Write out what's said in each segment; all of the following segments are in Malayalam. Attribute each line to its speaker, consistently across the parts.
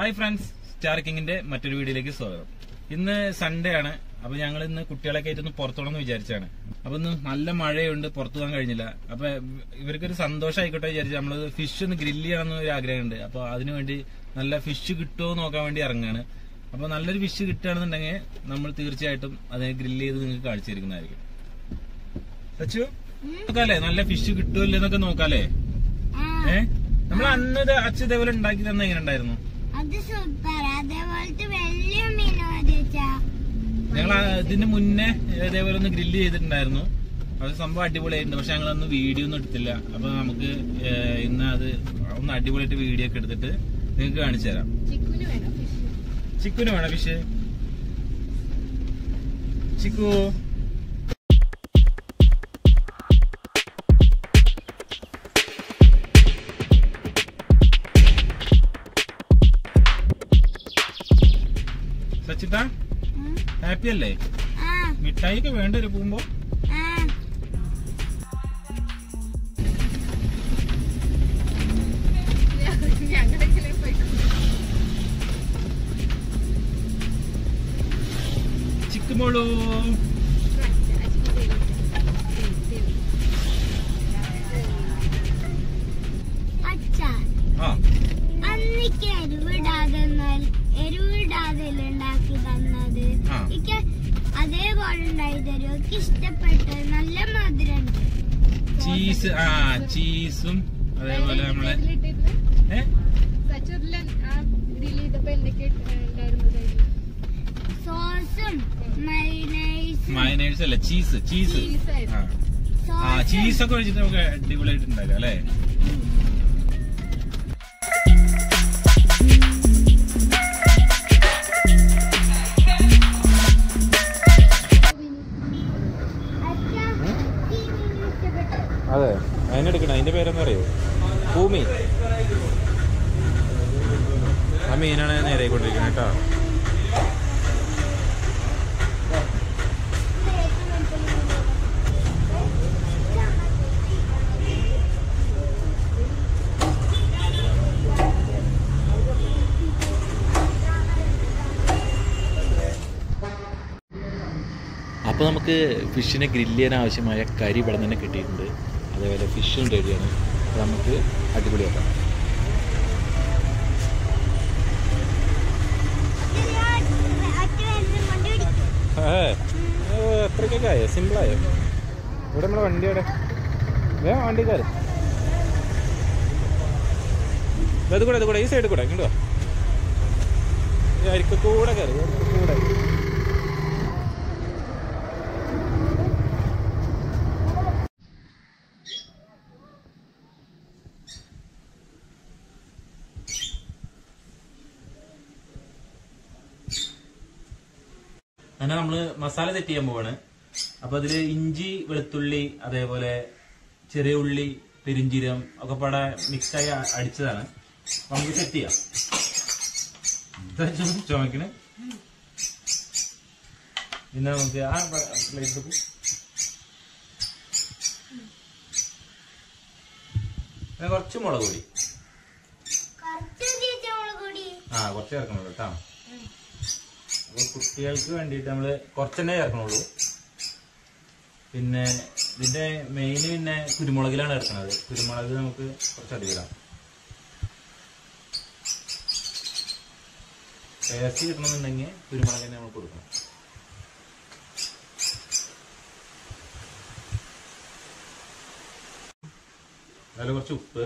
Speaker 1: ഹായ് ഫ്രണ്ട്സ് സ്റ്റാർ കിങ്ങിന്റെ മറ്റൊരു വീഡിയോയിലേക്ക് സ്വാഗതം ഇന്ന് സൺഡേ ആണ് അപ്പൊ ഞങ്ങൾ ഇന്ന് കുട്ടികളൊക്കെ ആയിട്ട് ഒന്ന് പുറത്തോണമെന്ന് വിചാരിച്ചാണ് അപ്പൊ ഇന്ന് നല്ല മഴയുണ്ട് പുറത്തു പോകാൻ കഴിഞ്ഞില്ല അപ്പൊ ഇവർക്കൊരു സന്തോഷമായിക്കോട്ടെ വിചാരിച്ചു നമ്മള് ഫിഷ് ഒന്ന് ഗ്രില്ല് ചെയ്യണമെന്ന് ഒരു ആഗ്രഹമുണ്ട് അപ്പൊ അതിനുവേണ്ടി നല്ല ഫിഷ് കിട്ടുമോ നോക്കാൻ വേണ്ടി ഇറങ്ങാണ് അപ്പൊ നല്ലൊരു ഫിഷ് കിട്ടുകയാണെന്നുണ്ടെങ്കിൽ നമ്മൾ തീർച്ചയായിട്ടും അതിനെ ഗ്രില്ല് ചെയ്ത് നിങ്ങൾക്ക് കാണിച്ചു തരുന്നതായിരിക്കും സച്ചു നോക്കാല്ലേ നല്ല ഫിഷ് കിട്ടുമോ ഇല്ലെന്നൊക്കെ നോക്കാല്ലേ ഏ നമ്മൾ അന്ന് ഇത് അച്ഛൻ ഇതേപോലെ ഉണ്ടാക്കി തന്നെ എങ്ങനെ ഉണ്ടായിരുന്നു
Speaker 2: അത് സൂപ്പർ അതേപോലത്തെ വലിയ മീൻ മതിച്ചാ
Speaker 1: ഞങ്ങൾ ഇതിന് മുന്നേ ഇതേപോലെ ഒന്ന് ഗ്രില്ല് ചെയ്തിട്ടുണ്ടായിരുന്നു അത് സംഭവം അടിപൊളിയായിട്ടുണ്ട് പക്ഷെ ഞങ്ങൾ അന്ന് വീഡിയോ ഒന്നും എടുത്തില്ല അപ്പൊ നമുക്ക് ഏഹ്, ഇന്ന് അത് ഒന്ന് അടിപൊളിയായിട്ട് വീഡിയോ ഒക്കെ എടുത്തിട്ട് നിങ്ങൾക്ക് കാണിച്ചു തരാം
Speaker 3: ചിക്കുന് വേണം ഫിഷ്
Speaker 1: ചിക്കുന് വേണം ഫിഷ് ചിക്കു സച്ചിത ഹാപ്പി അല്ലേ
Speaker 2: ആ
Speaker 1: മിഠായി ഒക്കെ വേണ്ട ഒരു പോകുമ്പോ
Speaker 2: ആ
Speaker 3: ഞങ്ങളെങ്ങനെ പോയി
Speaker 1: ചിക്കുമോളൂ
Speaker 2: അച്ഛാ
Speaker 1: ആ
Speaker 2: അന്നിക്ക് എരിവിടാതെ നാൽ- എരിവിടാതെ ഉണ്ടാക്കി തന്നത്
Speaker 1: ആ.
Speaker 2: എനിക്ക് അതേപോലെ ഉണ്ടായി തരും എനിക്ക് ഇഷ്ടപ്പെട്ടു നല്ല മധുരമുണ്ട്
Speaker 1: ചീസ് ആ ചീസും അതേപോലെ നമ്മളെ ഏ
Speaker 3: സച്ചുറിലൻ ആ ഗ്രിൽ ചെയ്തപ്പോ എന്തൊക്കെ ഉണ്ടായിരുന്നത് അതില്?
Speaker 2: സോസും മൈനൈസും
Speaker 1: മയനൈസ് അല്ല ചീസ് ചീസ്
Speaker 3: Cheese ആയിരുന്നു.
Speaker 1: ആ ആ ചീസ് ഒക്കെ ഒഴിച്ചിട്ട് നമുക്ക് അടിപൊളിയായിട്ട് ഉണ്ടാക്കാം അല്ലേ
Speaker 2: അച്ഛാ ഈ മീൻ ഇഷ്ടപ്പെട്ടു
Speaker 1: അതെ അതിനെടുക്കണം അതിന്റെ പേരെന്ന് പറയൂ ഭൂമി ആ മീനാണ് നേരെ കൊണ്ടിരിക്കുന്നത് കേട്ടോ അപ്പോൾ നമുക്ക് ഫിഷിനെ ഗ്രില്ല് ചെയ്യാൻ ആവശ്യമായ കരി ഇവിടെ തന്നെ കിട്ടിയിട്ടുണ്ട് അതേപോലെ ഫിഷും റെഡിയാണ് അപ്പോൾ നമുക്ക് അടിപൊളിയാക്കാം
Speaker 2: അച്ഛ വരുന്ന കൊണ്ട് പിടിക്കും
Speaker 1: എത്രയ്ക്കൊക്കെ ആയോ സിമ്പിളായോ ഇവിടെ നമ്മളെ വണ്ടി അവിടെ വേ വണ്ടി കയറി ഇത് കൂടെ ഇത് കൂടെ ഈ സൈഡ് കൂടെ ഇങ്ങോട്ട് വാ ഈ അരിക്ക് കൂടെ കയറി കൂടെ അങ്ങനെ നമ്മള് മസാല സെറ്റ് ചെയ്യാൻ പോവാണ് അപ്പൊ അതില് ഇഞ്ചി വെളുത്തുള്ളി അതേപോലെ ചെറിയ ഉള്ളി പെരിഞ്ചീരം ഒക്കെ പാടെ മിക്സായി അടിച്ചതാണ് അപ്പൊ നമുക്ക് സെറ്റ് ചെയ്യാം ഇതാ ചുമ- ചുമക്കണ് പിന്നെ നമുക്ക് ആ പ്ലേറ്റ് എടുക്കും പിന്നെ കുറച്ച് മുളക് പൊടി
Speaker 2: കുറച്ച് ചീച്ചമുളക് കൂടി
Speaker 1: ആ കുറച്ച് ചേർക്കണുള്ളൂ കേട്ടോ അപ്പൊ കുട്ടികൾക്ക് വേണ്ടിയിട്ട് നമ്മള് കുറച്ചെണ്ണേ ചേർക്കണുള്ളൂ പിന്നെ ഇതിന്റെ മെയിൻ പിന്നെ കുരുമുളകിലാണ് ചേർക്കണത് കുരുമുളക് നമുക്ക് കുറച്ചധികം ഇടാം ടേസ്റ്റ് കിട്ടണമെന്നുണ്ടെങ്കിൽ കുരുമുളക് തന്നെ നമ്മൾ കൊടുക്കണം അതിൽ കുറച്ച് ഉപ്പ്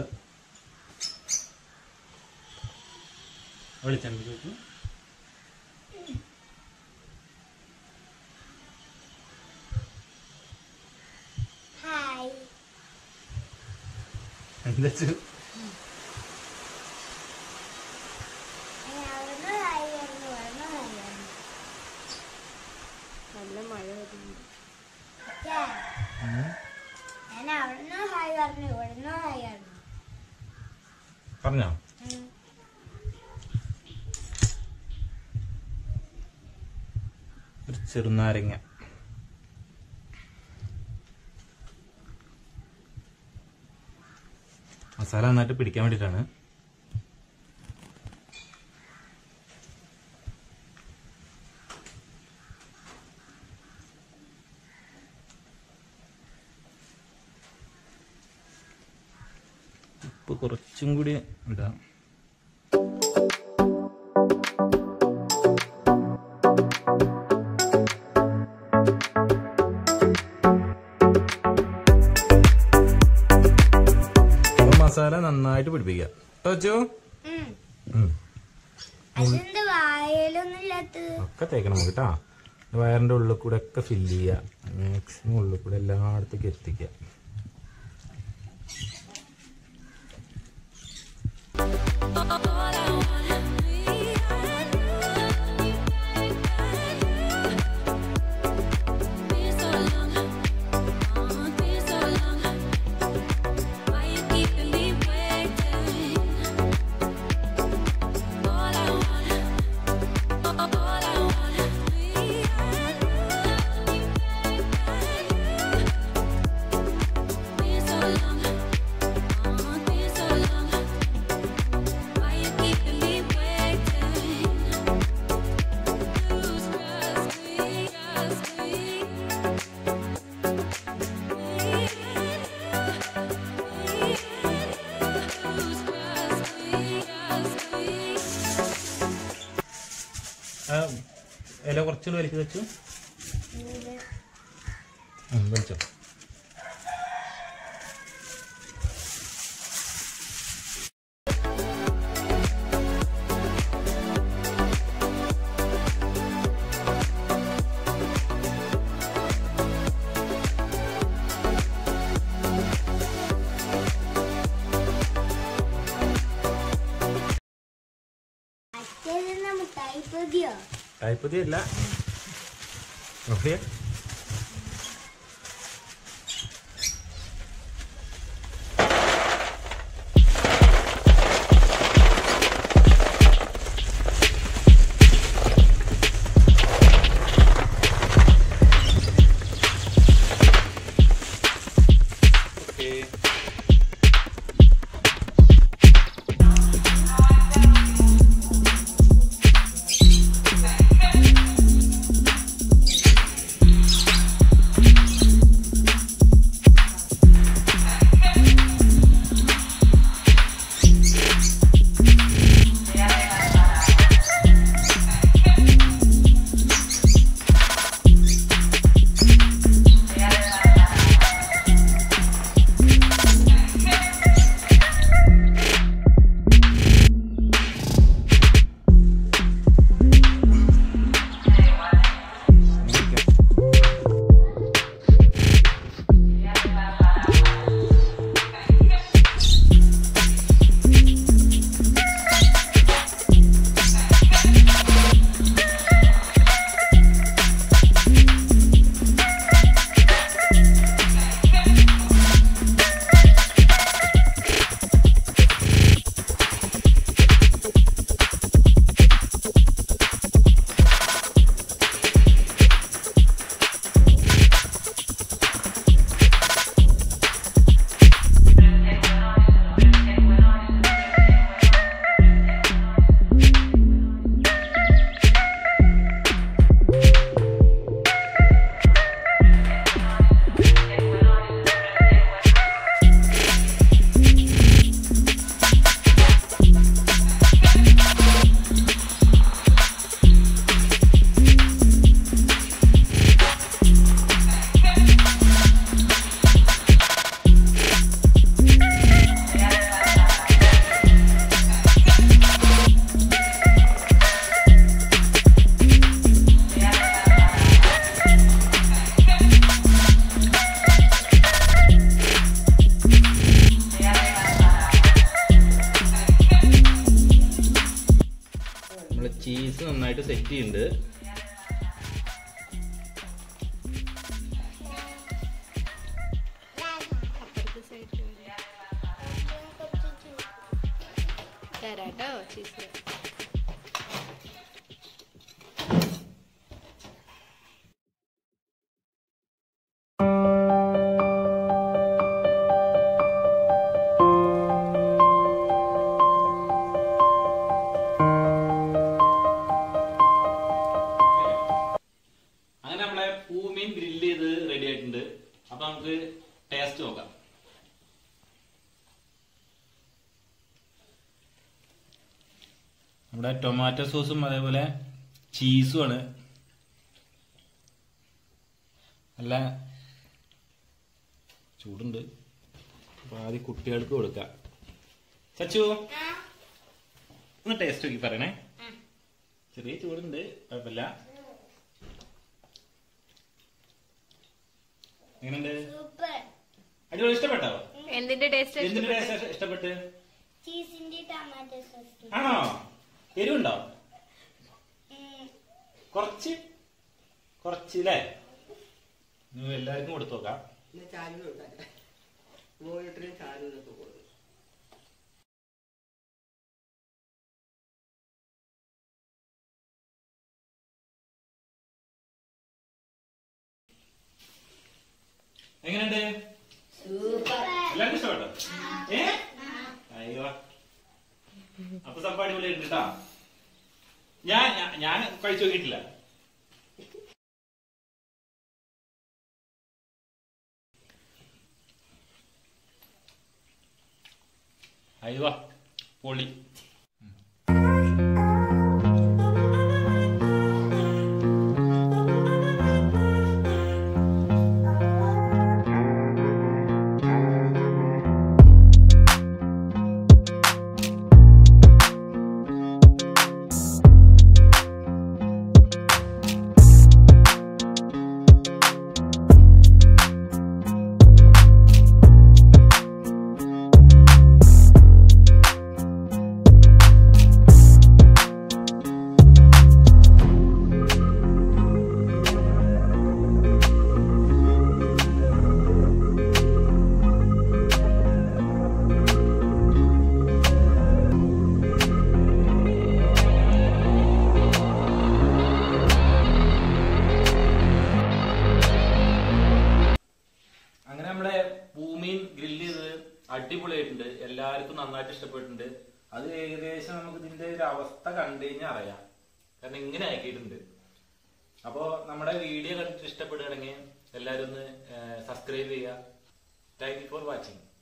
Speaker 1: വെളിച്ചെണ്ണ ചോദിച്ചു
Speaker 2: ഹായ്
Speaker 1: എന്താ വെച്ചു
Speaker 2: അവിടുന്ന് ഹായ് പറഞ്ഞു ഇവിടുന്ന് ഹായ് പറഞ്ഞു
Speaker 3: നല്ല മഴ വരുന്നു
Speaker 2: അച്ഛാ ഞാൻ അവിടുന്ന് ഹായ് പറഞ്ഞു ഇവിടുന്ന് ഹായ് പറഞ്ഞു
Speaker 1: പറഞ്ഞോ
Speaker 2: ഉം.
Speaker 1: ഒരു ചെറുനാരങ്ങ മസാല നന്നായിട്ട് പിടിക്കാൻ വേണ്ടിയിട്ടാണ് ഉപ്പ് കുറച്ചും കൂടി ഇടാം അപ്പൊ മസാല നന്നായിട്ട് പിടിപ്പിക്കുക ടോച്ചു
Speaker 2: ഉം. അതെന്ത് വായലൊന്നും ഇല്ലാത്തത്
Speaker 1: ഒക്കെ തേക്കണം നമുക്ക് കേട്ടാ വയറിന്റെ ഉള്ളിൽ കൂടെ ഒക്കെ ഫില്ല് ചെയ്യുക മാക്സിമം ഉള്ളിൽ കൂടെ എല്ലായിടത്തേക്കും എത്തിക്കുക ഇല കുറച്ചുകൂടി വലിച്ചു വെച്ചു വലിച്ചോ
Speaker 2: മറ്റേത് മുട്ടായി പൊതിയോ
Speaker 1: ടൈപ്പ് അല്ല ഓക്കെ നമ്മള് ചീസ് നന്നായിട്ട് സെറ്റ് ചെയ്യുന്നുണ്ട്
Speaker 3: അപ്പുറത്തെ സൈഡിൽ തരാട്ടോ ചീസ്
Speaker 1: അങ്ങനെ നമ്മളെ പൂമീൻ ഗ്രില്ല് ചെയ്ത് റെഡി ആയിട്ടുണ്ട് അപ്പൊ നമുക്ക് ടേസ്റ്റ് നോക്കാം ഇവിടെ ടൊമാറ്റോ സോസും അതേപോലെ ചീസും ആണ് നല്ല ചൂടുണ്ട് അപ്പൊ ആദ്യം കുട്ടികൾക്ക് കൊടുക്കാം സച്ചു ഒന്ന് ടേസ്റ്റ് നോക്കി പറയണേ ചെറിയ ചൂടുണ്ട് കുഴപ്പമില്ല എങ്ങനെയുണ്ട്
Speaker 2: സൂപ്പർ
Speaker 1: അടിപൊളി ഇഷ്ടപ്പെട്ടോ
Speaker 3: എന്തിന്റെ ടേസ്റ്റ്
Speaker 1: എന്തിന്റെ ടേസ്റ്റ് ഇഷ്ടപ്പെട്ട്
Speaker 2: ചീസിന്റെ ടൊമാറ്റോ സോസ്
Speaker 1: ആണോ എരിവുണ്ടോ
Speaker 2: ഉം.
Speaker 1: കുറച്ച് കുറച്ച് അല്ലേ നിങ്ങൾ എല്ലാവർക്കും കൊടുത്തു നോക്കാം
Speaker 4: പിന്നെ ചാരു കൊടുക്കാം മോണിറ്ററിന് ചാരു കൊടുക്കും
Speaker 1: എങ്ങനെയുണ്ട് എല്ലാവർക്കും ഇഷ്ടപ്പെട്ടോ ഏ അയ്യോ അപ്പൊ സംഭവം അടിപൊളിയുണ്ട് കേട്ടാ ഞാൻ ഞാൻ- ഞാൻ കഴിച്ചു നോക്കിയിട്ടില്ല അയ്യോ പൊളി അങ്ങനെ നമ്മുടെ ഭൂമിയും ഗ്രില്ല് ചെയ്ത് അടിപൊളിയായിട്ടുണ്ട് എല്ലാവർക്കും നന്നായിട്ട് ഇഷ്ടപ്പെട്ടിട്ടുണ്ട് അത് ഏകദേശം നമുക്ക് ഇതിന്റെ ഒരു അവസ്ഥ കണ്ടു കഴിഞ്ഞാൽ അറിയാം കാരണം ഇങ്ങനെ ആക്കിയിട്ടുണ്ട് അപ്പോ നമ്മുടെ വീഡിയോ കണ്ടിട്ട് ഇഷ്ടപ്പെടുകയാണെങ്കിൽ എല്ലാവരും ഒന്ന് സബ്സ്ക്രൈബ് ചെയ്യുക താങ്ക് യു ഫോർ വാച്ചിങ്